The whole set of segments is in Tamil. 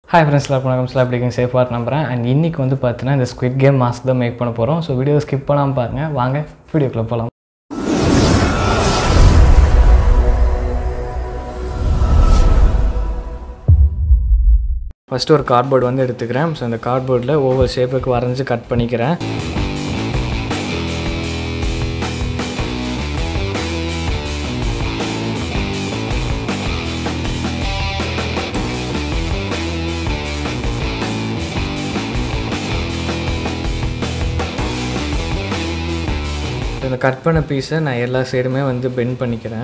ஹாய் ஃப்ரெண்ட்ஸ் எல்லாம் வணக்கம் ஸ்லாப் டிக்கிங் சேஃபாக நம்புறேன் அண்ட் இன்றைக்கி வந்து பார்த்தீங்கன்னா இந்த ஸ்குவிட் கேம் மாஸ்க் தான் மேக் பண்ண போகிறோம் ஸோ வீடியோ ஸ்கிப் பண்ணாமல் பாருங்கள் வாங்க வீடியோக்குள்ளே போகலாம் ஃபஸ்ட்டு ஒரு கார்ட்போர்டு வந்து எடுத்துக்கிறேன் ஸோ அந்த கார்ட்போர்டில் ஒவ்வொரு ஷேப்புக்கு வரைஞ்சி கட் பண்ணிக்கிறேன் இந்த கட் பண்ண பீஸை நான் எல்லா சைடுமே வந்து பெண்ட் பண்ணிக்கிறேன்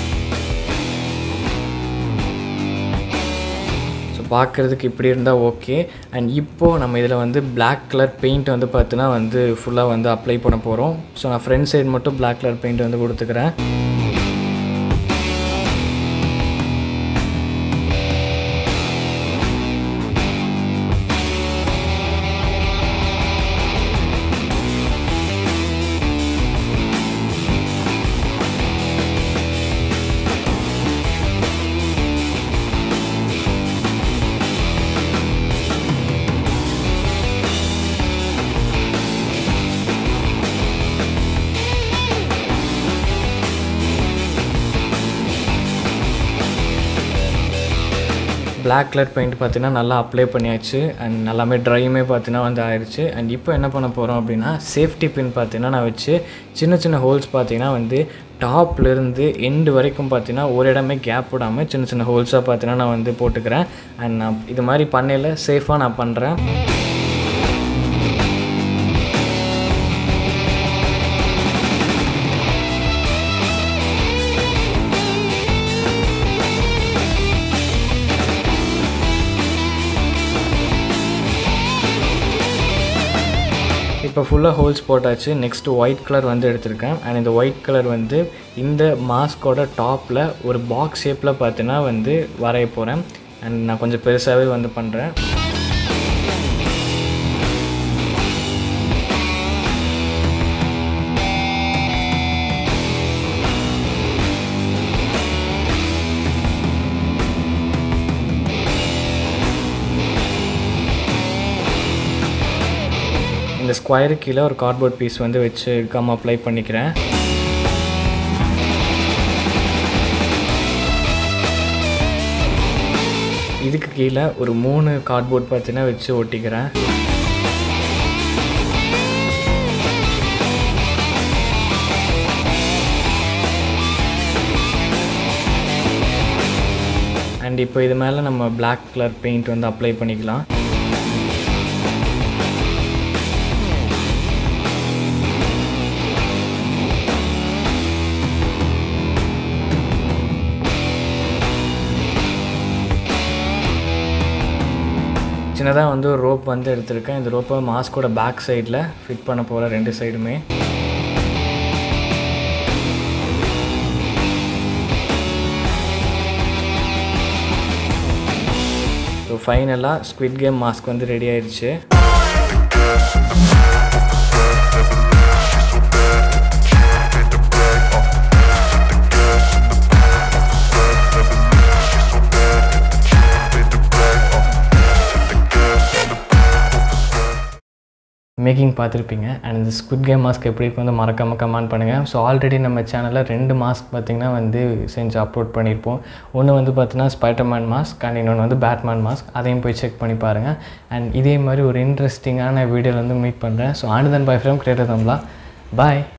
ஸோ பார்க்குறதுக்கு இப்படி இருந்தால் ஓகே அண்ட் இப்போது நம்ம இதில் வந்து Black கலர் பெயிண்ட் வந்து பார்த்தீங்கன்னா வந்து ஃபுல்லாக வந்து அப்ளை பண்ண போகிறோம் ஸோ நான் ஃப்ரண்ட் சைடு மட்டும் Black கலர் பெயிண்ட் வந்து கொடுத்துக்கிறேன் Black கலர் பெயிண்ட் பார்த்தீங்கன்னா நல்லா அப்ளை பண்ணியாச்சு அண்ட் நல்லாமே ட்ரையுமே பார்த்தீங்கன்னா வந்து ஆயிடுச்சு அண்ட் இப்போ என்ன பண்ண போகிறோம் அப்படின்னா சேஃப்டி பின் பார்த்தீங்கன்னா நான் வச்சு சின்ன சின்ன ஹோல்ஸ் பார்த்தீங்கன்னா வந்து டாப்லேருந்து எண்டு வரைக்கும் பார்த்தீங்கன்னா ஒரு இடமே கேப் விடாமல் சின்ன சின்ன ஹோல்ஸாக பார்த்தீங்கன்னா நான் வந்து போட்டுக்கிறேன் அண்ட் நான் இது மாதிரி பண்ணையில் சேஃபாக நான் பண்ணுறேன் இப்போ ஃபுல்லாக ஹோல்ஸ் போட்டாச்சு நெக்ஸ்ட்டு ஒயிட் கலர் வந்து எடுத்திருக்கேன் அண்ட் இந்த ஒயிட் கலர் வந்து இந்த மாஸ்கோட டாப்பில் ஒரு பாக்ஸ் ஷேப்பில் பார்த்தீங்கன்னா வந்து வரைய போகிறேன் அண்ட் நான் கொஞ்சம் பெருசாகவே வந்து பண்ணுறேன் இந்த ஸ்கொயரு கீழே ஒரு கார்ட்போர்ட் பீஸ் வந்து வச்சு கம் அப்ளை பண்ணிக்கிறேன் இதுக்கு கீழே ஒரு மூணு கார்ட்போர்ட் பார்த்தீங்கன்னா வச்சு ஒட்டிக்கிறேன் அண்ட் இப்போ இது மேலே நம்ம Black கலர் பெயிண்ட் வந்து அப்ளை பண்ணிக்கலாம் சின்னதாக வந்து ஒரு ரோப் வந்து எடுத்திருக்கேன் இந்த ரோப்பை மாஸ்கோட பேக் சைடில் ஃபிட் பண்ண போகிறேன் ரெண்டு சைடுமே ஸோ ஃபைனலாக ஸ்குவிட் கேம் மாஸ்க் வந்து ரெடி ஆயிடுச்சு மேக்கிங் பார்த்துருப்பீங்க அண்ட் இந்த ஸ்குட் கேம் மாஸ்க் எப்படி இருக்கு வந்து மறக்காமல் கமெண்ட் பண்ணுங்கள் ஸோ ஆல்ரெடி நம்ம சேனலில் ரெண்டு மாஸ்க் பார்த்திங்கன்னா வந்து செஞ்சு அப்லோட் பண்ணியிருப்போம் ஒன்று வந்து பார்த்தீங்கன்னா ஸ்பைடர்மேன் மாஸ்க் அண்ட் இன்னொன்று வந்து பேட்மேன் மாஸ்க் அதையும் போய் செக் பண்ணி பாருங்கள் அண்ட் இதே மாதிரி ஒரு இன்ட்ரெஸ்டிங்கான வீடியோவில் வந்து மீட் பண்ணுறேன் so Anandan bye from creator தம்லா பாய்